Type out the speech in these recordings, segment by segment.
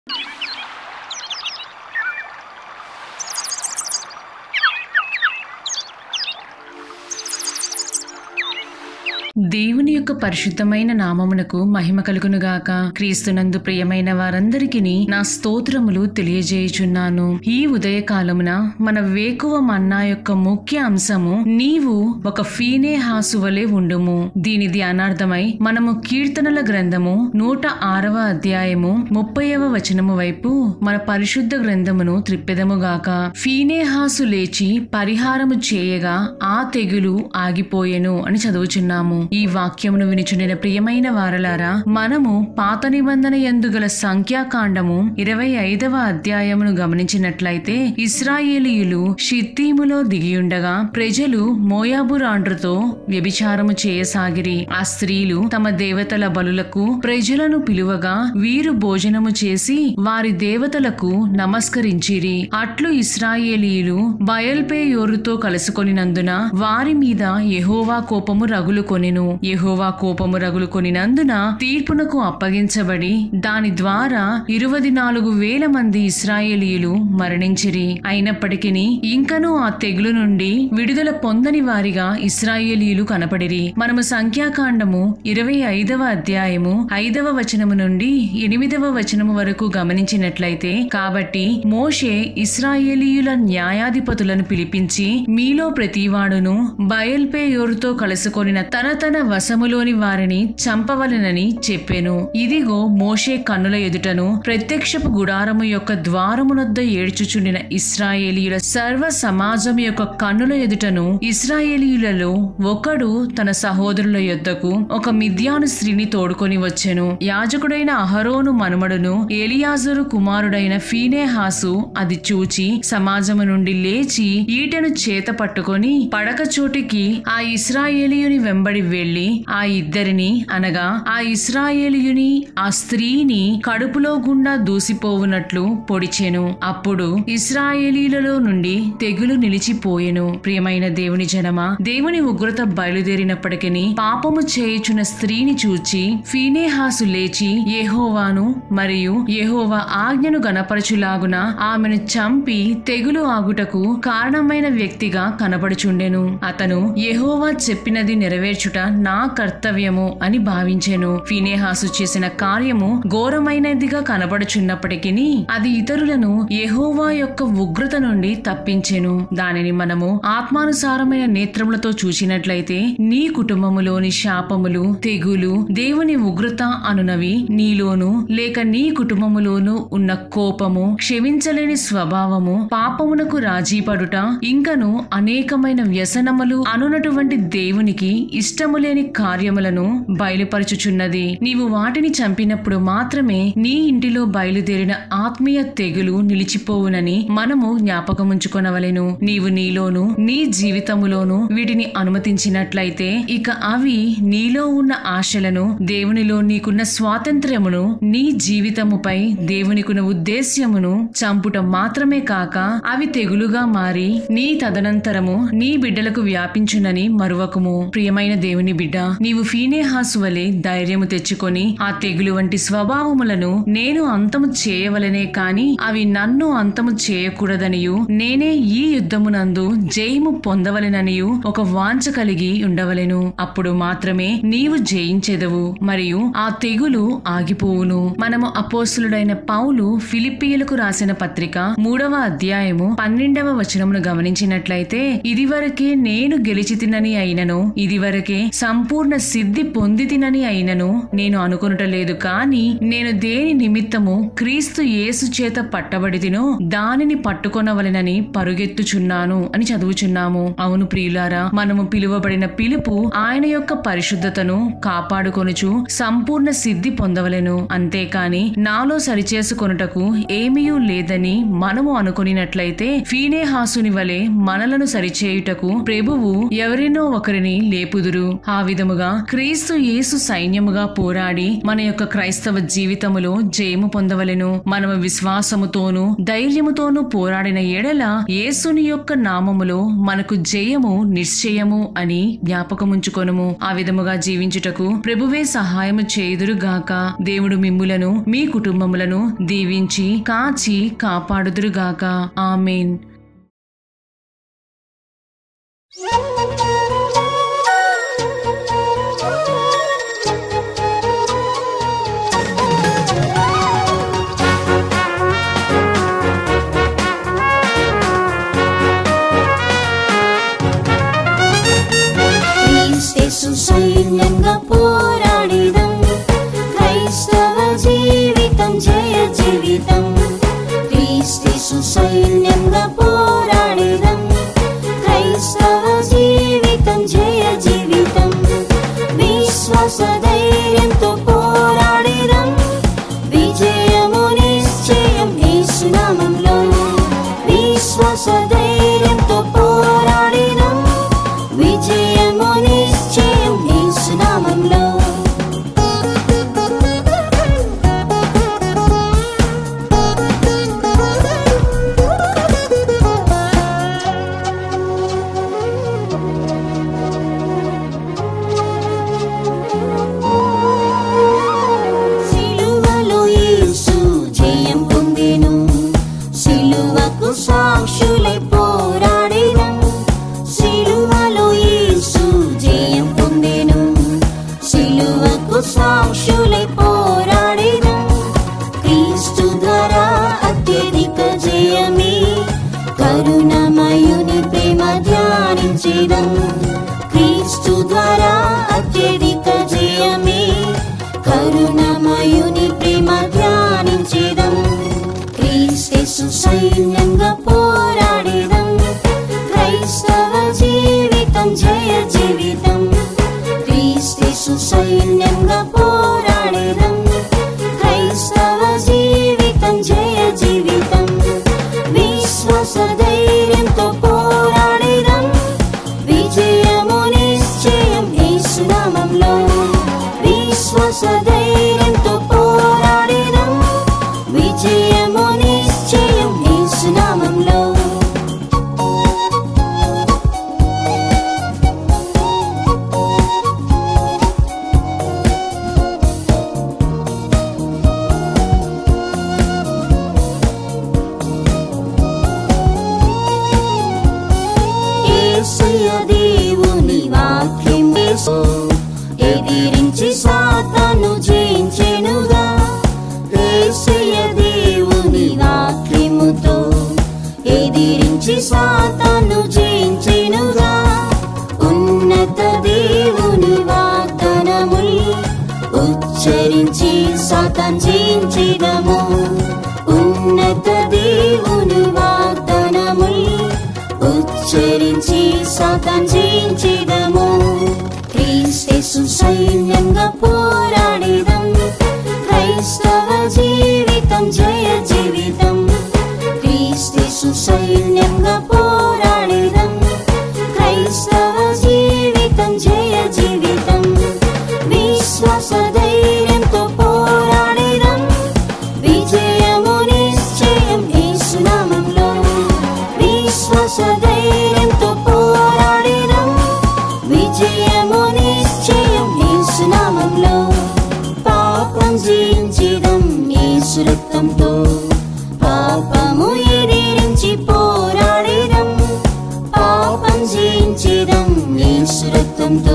దేవుని యొక్క పరిశుద్ధమైన నామమునకు మహిమ కలుగునుగాక క్రీస్తునందు ప్రియమైన వారందరికీ నా స్తోత్రములు తెలియజేయుచున్నాను ఈ ఉదయకాలమున మన వేకువ మన్నా యొక్క ముఖ్య అంశము నీవు ఒక ఫీనే హాసు వలె ఉండుము దీని ధ్యానార్థమై మనము కీర్తనల గ్రంథము నూట ఆరవ అధ్యాయము ముప్పైవ వచనము వైపు మన పరిశుద్ధ గ్రంథమును త్రిప్పెదముగాక ఫీనేహాసు లేచి పరిహారము చేయగా ఆ తెగులు ఆగిపోయెను అని చదువుచున్నాము ఈ వాక్యమును వినిచుండిన ప్రియమైన వారలారా మనము పాత నిబంధన యందు గల సంఖ్యాకాండము ఇరవై ఐదవ అధ్యాయమును గమనించినట్లయితే ఇస్రాయేలీయులు షిత్తీములో దిగియుండగా ప్రజలు మోయాబు రాండ్రుతో వ్యభిచారము చేయసాగిరి ఆ స్త్రీలు తమ దేవతల బలులకు ప్రజలను పిలువగా వీరు భోజనము చేసి వారి దేవతలకు నమస్కరించిరి అట్లు ఇస్రాయేలీయులు బయల్పేయోరుతో కలుసుకొనినందున వారి మీద యెహోవా కోపము రగులుకొనెను యెహోవా కోపము రగులుకొనినందున తీర్పునకు అప్పగించబడి దాని ద్వారా ఇరువది నాలుగు వేల మంది ఇస్రాయేలీయులు మరణించిరి అయినప్పటికీ ఇంకనూ ఆ తెగులు నుండి విడుదల పొందని వారిగా ఇస్రాయేలీయులు కనపడిరి మనము సంఖ్యాకాండము ఇరవై ఐదవ అధ్యాయము ఐదవ వచనము నుండి ఎనిమిదవ వచనము వరకు గమనించినట్లయితే కాబట్టి మోషే ఇస్రాయేలీయుల న్యాయాధిపతులను పిలిపించి మీలో ప్రతివాడును బయల్పేయోరుతో కలుసుకొనిన తన తన వశములోని వారిని చంపవలెనని చెప్పెను ఇదిగో మోషే కన్నుల ఎదుటను ప్రత్యక్షపు గుడారము యొక్క ద్వారమునొద్ద ఏడ్చుచుండిన ఇస్రాయేలీయుల సర్వ సమాజం యొక్క కన్నుల ఎదుటను ఇస్రాయేలీయులలో ఒకడు తన సహోదరుల యొద్దకు ఒక మిథ్యాను స్త్రీని తోడుకొని వచ్చెను యాజకుడైన అహరోను మనుమడును ఏలియాజరు కుమారుడైన ఫీనేహాసు అది చూచి సమాజము నుండి లేచి ఈటెను చేత పట్టుకొని పడక చోటికి ఆ ఇస్రాయేలీయుని వెంబడి వెళ్లి ఆ ఇద్దరిని అనగా ఆ ఇస్రాయేలీయుని ఆ స్త్రీని కడుపులో గుండా దూసిపోవునట్లు పొడిచెను అప్పుడు ఇస్రాయేలీలలో నుండి తెగులు నిలిచిపోయెను ప్రియమైన దేవుని జనమా దేవుని ఉగ్రత బయలుదేరినప్పటికీ పాపము చేయుచున్న స్త్రీని చూచి ఫీనేహాసు లేచి యెహోవాను మరియు యెహోవా ఆజ్ఞను గనపరచులాగున ఆమెను చంపి తెగులు ఆగుటకు కారణమైన వ్యక్తిగా కనబడుచుండెను అతను యెహోవా చెప్పినది నెరవేర్చుట నా కర్తవ్యము అని భావించెను ఫీనేహాసు చేసిన కార్యము ఘోరమైనదిగా కనబడుచున్నప్పటికీ అది ఇతరులను యెహోవా యొక్క ఉగ్రత నుండి తప్పించెను దానిని మనము ఆత్మానుసారమైన నేత్రములతో చూసినట్లయితే నీ కుటుంబములోని శాపములు తెగులు దేవుని ఉగ్రత అనునవి నీలోను లేక నీ కుటుంబములోను ఉన్న కోపము క్షమించలేని స్వభావము పాపమునకు రాజీపడుట ఇంకను అనేకమైన వ్యసనములు అనునటువంటి దేవునికి ఇష్టము లేని కార్యములను బయలుపరచుచున్నది నీవు వాటిని చంపినప్పుడు మాత్రమే నీ ఇంటిలో బయలుదేరిన ఆత్మీయ తెగులు నిలిచిపోవునని మనము జ్ఞాపకముంచుకొనవలెను నీవు నీలోను నీ జీవితములోను వీటిని అనుమతించినట్లయితే ఇక అవి నీలో ఉన్న ఆశలను దేవునిలో నీకున్న స్వాతంత్ర్యమును నీ జీవితముపై దేవునికున్న ఉద్దేశ్యమును చంపుట మాత్రమే కాక అవి తెగులుగా మారి నీ తదనంతరము నీ బిడ్డలకు వ్యాపించునని మరువకము ప్రియమైన దేవుని బిడ్డ నీవు ఫీనేహాసు వలె ధైర్యము తెచ్చుకొని ఆ తెగులు వంటి స్వభావములను నేను అంతము చేయవలనే కాని అవి నన్ను అంతము చేయకూడదనియు నేనే ఈ యుద్ధమునందు జయము పొందవలెననియు ఒక వాంఛ కలిగి ఉండవలెను అప్పుడు మాత్రమే నీవు జయించెదవు మరియు ఆ తెగులు ఆగిపోవును మనము అపోస్తులుడైన పౌలు ఫిలిపియలకు రాసిన పత్రిక మూడవ అధ్యాయము పన్నెండవ వచనమును గమనించినట్లయితే ఇదివరకే నేను గెలిచితినని అయినను ఇదివరకే సంపూర్ణ సిద్ధి పొందితినని అయినను నేను అనుకొనుటలేదు కాని నేను దేని నిమిత్తము క్రీస్తు యేసు చేత పట్టబడితినో దానిని పట్టుకొనవలెనని పరుగెత్తుచున్నాను అని చదువుచున్నాము అవును ప్రియులారా మనము పిలువబడిన పిలుపు ఆయన యొక్క పరిశుద్ధతను కాపాడుకొనుచు సంపూర్ణ సిద్ధి పొందవలెను అంతేకాని నాలో సరిచేసుకొనుటకు ఏమీయూ లేదని మనము అనుకొనినట్లయితే ఫీనేహాసుని వలె మనలను సరిచేయుటకు ప్రభువు ఎవరినో ఒకరిని లేపుదురు ఆ విధముగా క్రీస్తు యేసు సైన్యముగా పోరాడి మన యొక్క క్రైస్తవ జీవితములో జయము పొందవలెను మనము విశ్వాసముతోనూ ధైర్యముతోనూ పోరాడిన ఎడల యేసుని యొక్క నామములో మనకు జయము నిశ్చయము అని జ్ఞాపకముంచుకొనుము ఆ విధముగా జీవించుటకు ప్రభువే సహాయము చేయుదురుగాక దేవుడు మిమ్ములను మీ కుటుంబములను దీవించి కాచి కాపాడుదురుగాక ఆమెన్ క్రీస్తు సైన్యంగా పోరాడిదం క్రైస్తవ జీవితం జయ జీవితం క్రీస్తు సైన్యంగా పోరాడిదం క్రైస్తవ జీవితం జయ జీవితం విశ్వాస ధైర్యంతో పోరాడిదం విజయము నిశ్చయం యేసునామంలో విశ్వాస ధైర్యంతో పోరాడిదం విజయము నిశ్చయం యేసునామంలో సిలువలో యేసు జయం పొందెను సిలువకు సాక్షులై పోరాడెదం సిలువలో యేసు జయం పొందెను సిలువకు సాక్షులై పోరాడెదం క్రీస్తు ద్వారా అత్యధిక జయమే కరుణమయుని ప్రేమ ధ్యానించేదం క్రీస్తు ద్వారా అత్యధిక జయమే కరుణమయుని ప్రేమ ధ్యానించేదం క్రీస్తు సైన్యంగా పోరాడేదం క్రైస్తవ జీవితం జయ జీవితం క్రీస్తు సైన్యంగా పోరాడేదం క్రైస్తవ జీవితం జయ జీవితం విశ్వాస ధైర్యంతో పోరాడేదం విజయము నిశ్చయం యేసునామంలో విశ్వాస ధైర్యంతో పోరాడేదం విజయము నిశ్చయం యేసునామంలో యేసయ్య దేవుని వాక్యం యేసు ఎదిరించి సాతాను జయించెనుగా యేసయ్య దేవుని వాక్యముతో ఎదిరించి సాతాను జయించెనుగా ఉన్నత దేవుని వాగ్దానముల్ ఉచ్చరించి సాతాన్ జయించెదము ఉన్నత దేవుని వాగ్దానముల్ ఉచ్చరించి సాతాన్ జయించెదము క్రీస్తు సైన్యంగా పోరాడేదం క్రైస్తవ జీవితం జయ జీవితం క్రీస్తు సైన్యంగా పోరాడేదం క్రైస్తవ జీవితం జయ జీవితం విశ్వాస ధైర్యంతో పోరాడేదం విజయము నిశ్చయం యేసునామంలో విశ్వాస ధైర్యంతో పోరాడేదం విజయము నిశ్చయం యేసునామంలో పాపం జయించేదం యేసు రక్తంతో పాపము ఎదిరించి పోరాడేదం పాపం జయించేదం యేసు రక్తంతో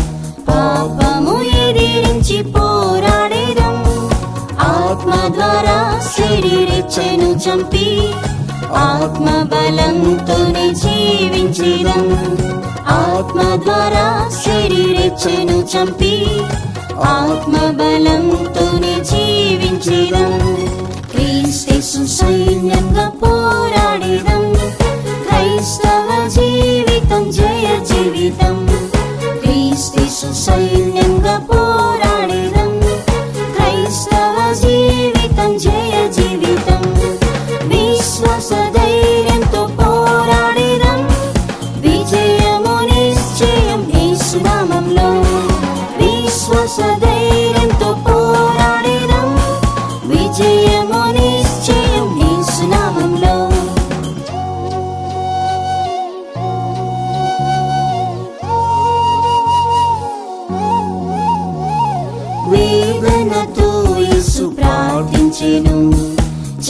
పాపము ఎదిరించి పోరాడేదం ఆత్మ ద్వారా శరీరెచ్చను చంపి ఆత్మ బలంతోనే జీవించేదం ఆత్మ ద్వారా శరీరెచ్చను చంపి ఆత్మ బలంతోనే జీవించేదం క్రీస్తు సైన్యంగా పోరాడేదం క్రైస్తవ జీవితం జయ జీవితం క్రీస్తు సైన్యంగా పోరాడేదం క్రైస్తవ జీవితం జయ జీవితం విశ్వాస ధైర్యంతో పోరాడేదం విజయము నిశ్చయం యేసునామంలో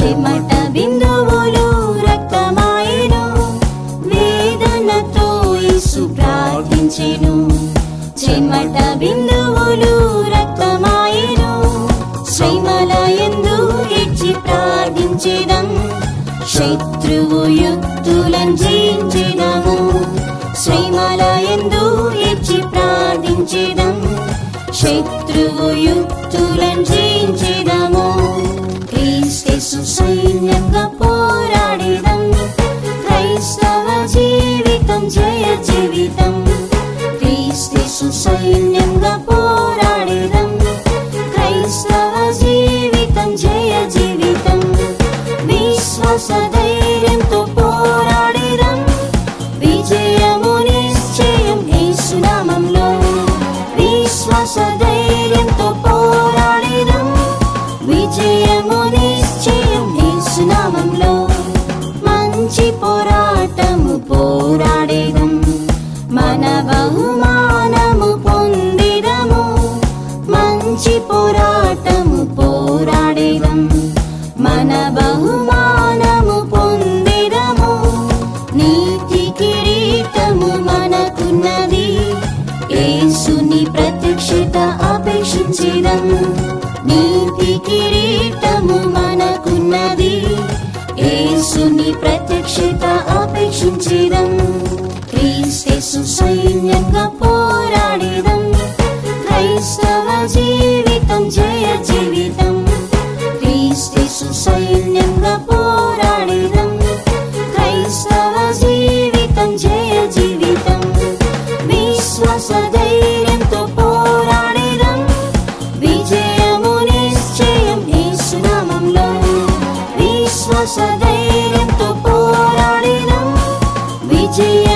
చెమట బిందువులు రక్తమాయెను వేదనతో యేసు ప్రార్థించెను చెమట బిందువులు రక్తమాయెను శ్రీమల ఎందు ఎచ్చి ప్రార్థించెదం శత్రువు యుక్తులను జయించెదము శ్రీమల ఎందు ఎచ్చి ప్రార్థించెదం శత్రువు యుక్తులను జయించెదము క్రీస్తు సైన్యంగా పోరాడేదం క్రైస్తవ జీవితం జయ జీవితం క్రీస్తు సైన్యంగా పోరాడేదం క్రైస్తవ జీవితం జయ జీవితం విశ్వాస ధైర్యంతో పోరాడేదం విజయము నిశ్చయం యేసునామంలో విశ్వాస ధైర్యంతో పోరాడేదం విజయము నిశ్చయం యేసునామంలో మంచి పోరాటము పోరాడేదం మన బహుమానము పొందిదము మంచి పోరాటము పోరాడేదం మన బహుమానము పొందిదము నీతి కిరీటము మనకున్నది యేసుని ప్రత్యక్షత అపేక్షించిదం నీతి కిరీటము మనకున్నది యేసుని ప్రత్యక్షత అపేక్షించిదం క్రీస్తు సైన్యంగా పోరాడిదం క్రైస్తవ జీవితం జయ జీవితం క్రీస్తు సైన్యంగా పోరాడిదం క్రైస్తవ జీవితం జయ జీవితం విశ్వాస ధైర్యంతో పోరాడిదం విజయము నిశ్చయం యేసునామంలో విశ్వాస ధైర్యంతో పోరాడిదం విజయ